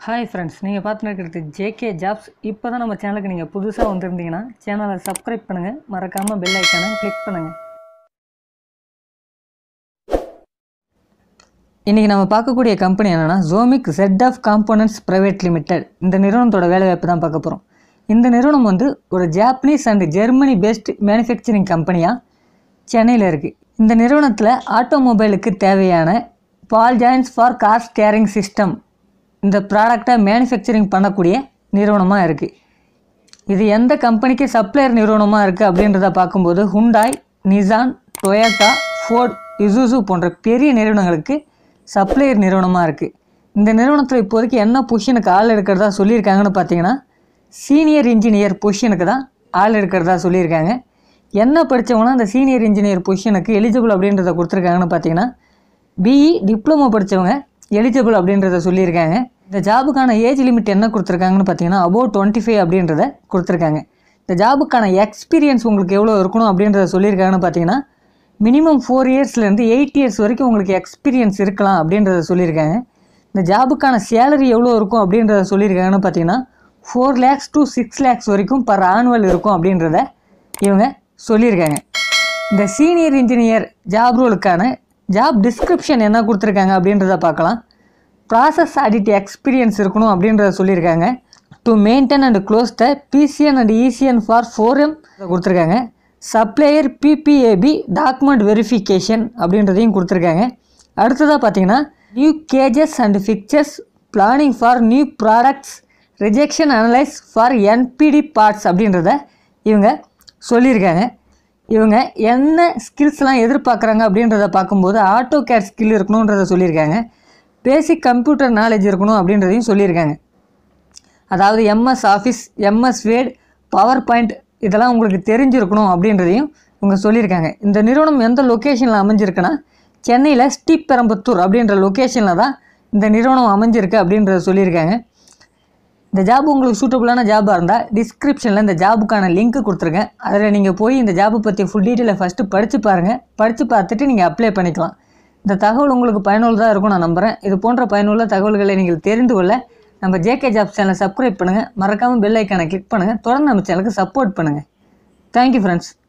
hi friends நீங்கள் பார்த்துன்னு இருக்கிறது ஜேகே ஜாப்ஸ் இப்போ தான் நம்ம சேனலுக்கு நீங்கள் புதுசாக வந்திருந்தீங்கன்னா சேனலை சப்ஸ்கிரைப் பண்ணுங்கள் மறக்காமல் பெல் ஐக்கானை கிளிக் பண்ணுங்கள் இன்றைக்கி நம்ம பார்க்கக்கூடிய கம்பெனி என்னென்னா ஜோமிக் set of components private limited இந்த நிறுவனத்தோட வேலைவாய்ப்பு தான் பார்க்க போகிறோம் இந்த நிறுவனம் வந்து ஒரு Japanese and Germany based manufacturing கம்பெனியாக சென்னையில் இருக்குது இந்த நிறுவனத்தில் ஆட்டோமொபைலுக்கு தேவையான ball joints for car steering system இந்த ப்ராடக்டை மேனுஃபேக்சரிங் பண்ணக்கூடிய நிறுவனமாக இருக்குது இது எந்த கம்பெனிக்கு சப்ளையர் நிறுவனமாக இருக்குது அப்படின்றத பார்க்கும்போது Hyundai Nissan Toyota Ford Isuzu போன்ற பெரிய நிறுவனங்களுக்கு சப்ளையர் நிறுவனமாக இருக்குது இந்த நிறுவனத்தில் இப்போதைக்கு என்ன பொசிஷனுக்கு ஆள் எடுக்கிறதா சொல்லியிருக்காங்கன்னு பார்த்தீங்கன்னா சீனியர் இன்ஜினியர் பொசிஷனுக்கு தான் ஆள் எடுக்கிறதா சொல்லியிருக்காங்க என்ன படித்தவங்கன்னா அந்த சீனியர் இன்ஜினியர் பொசிஷனுக்கு எலிஜிபிள் அப்படின்றத கொடுத்துருக்காங்கன்னு பார்த்தீங்கன்னா பிஇ டிப்ளமோ படித்தவங்க எலிஜிபிள் அப்படின்றத சொல்லியிருக்காங்க இந்த ஜாபுக்கான ஏஜ் லிமிட் என்ன கொடுத்துருக்காங்கன்னு பார்த்தீங்கன்னா அபோவ் டுவெண்ட்டி ஃபைவ் அப்படின்றத கொடுத்துருக்காங்க இந்த ஜாபுக்கான எக்ஸ்பீரியன்ஸ் உங்களுக்கு எவ்வளோ இருக்கணும் அப்படின்றத சொல்லியிருக்காங்கன்னு பார்த்தீங்கன்னா மினிமம் ஃபோர் இயர்ஸ்லேருந்து எயிட் இயர்ஸ் வரைக்கும் உங்களுக்கு எக்ஸ்பீரியன்ஸ் இருக்கலாம் அப்படின்றத சொல்லியிருக்காங்க இந்த ஜாபுக்கான சேலரி எவ்வளோ இருக்கும் அப்படின்றத சொல்லியிருக்காங்கன்னு பார்த்தீங்கன்னா four lakhs to six lakhs வரைக்கும் பர் ஆனுவல் இருக்கும் அப்படின்றத இவங்க சொல்லியிருக்காங்க இந்த சீனியர் இன்ஜினியர் ஜாப் ரோலுக்கான ஜாப் டிஸ்கிரிப்ஷன் என்ன கொடுத்துருக்காங்க அப்படின்றத பார்க்கலாம் ப்ராசஸ் ஆடிட் எக்ஸ்பீரியன்ஸ் இருக்கணும் அப்படின்றத சொல்லியிருக்காங்க to maintain and close the PCN and ECN for four M கொடுத்துருக்காங்க சப்ளையர் பிபிஏபி டாக்குமெண்ட் வெரிஃபிகேஷன் அப்படின்றதையும் கொடுத்துருக்காங்க அடுத்ததாக பார்த்தீங்கன்னா new gauges and fixtures planning for new products rejection analyse for NPD parts அப்படின்றத இவங்க சொல்லியிருக்காங்க இவங்க என்ன ஸ்கில்ஸ்லாம் எதிர்பார்க்குறாங்க அப்படின்றத பார்க்கும்போது ஆட்டோ கேட் ஸ்கில் இருக்கணுன்றத சொல்லியிருக்காங்க பேசிக் கம்ப்யூட்டர் நாலேஜ் இருக்கணும் அப்படின்றதையும் சொல்லியிருக்காங்க அதாவது MS Office MS Word PowerPoint இதெல்லாம் உங்களுக்கு தெரிஞ்சிருக்கணும் அப்படின்றதையும் இவங்க சொல்லியிருக்காங்க இந்த நிறுவனம் எந்த லொக்கேஷனில் அமைஞ்சிருக்குன்னா சென்னையில் ஸ்ரீபெரம்பத்தூர் அப்படின்ற லொக்கேஷனில் தான் இந்த நிறுவனம் அமைஞ்சிருக்கு அப்படின்றத சொல்லியிருக்காங்க இந்த ஜாப் உங்களுக்கு சூட்டபுளான ஜாபாக இருந்தால் டிஸ்கிரிப்ஷனில் இந்த ஜாபுக்கான லிங்க் கொடுத்துருக்கேன் அதில் நீங்கள் போய் இந்த ஜாபை பற்றி ஃபுல் டீட்டெயிலை ஃபஸ்ட்டு படித்து பாருங்கள் படித்து பார்த்துட்டு நீங்கள் அப்ளை பண்ணிக்கலாம் இந்த தகவல் உங்களுக்கு பயனுள்ளதாக இருக்கும் நான் நம்புகிறேன் இது போன்ற பயனுள்ள தகவல்களை நீங்கள் தெரிந்து கொள்ள நம்ம ஜேகே ஜாப் சேனலை சப்ஸ்கிரைப் பண்ணுங்கள் மறக்காமல் பெல் ஐக்கானை கிளிக் பண்ணுங்கள் தொடர்ந்து நம்ம சேனலுக்கு சப்போர்ட் பண்ணுங்கள் தேங்க்யூ ஃப்ரெண்ட்ஸ்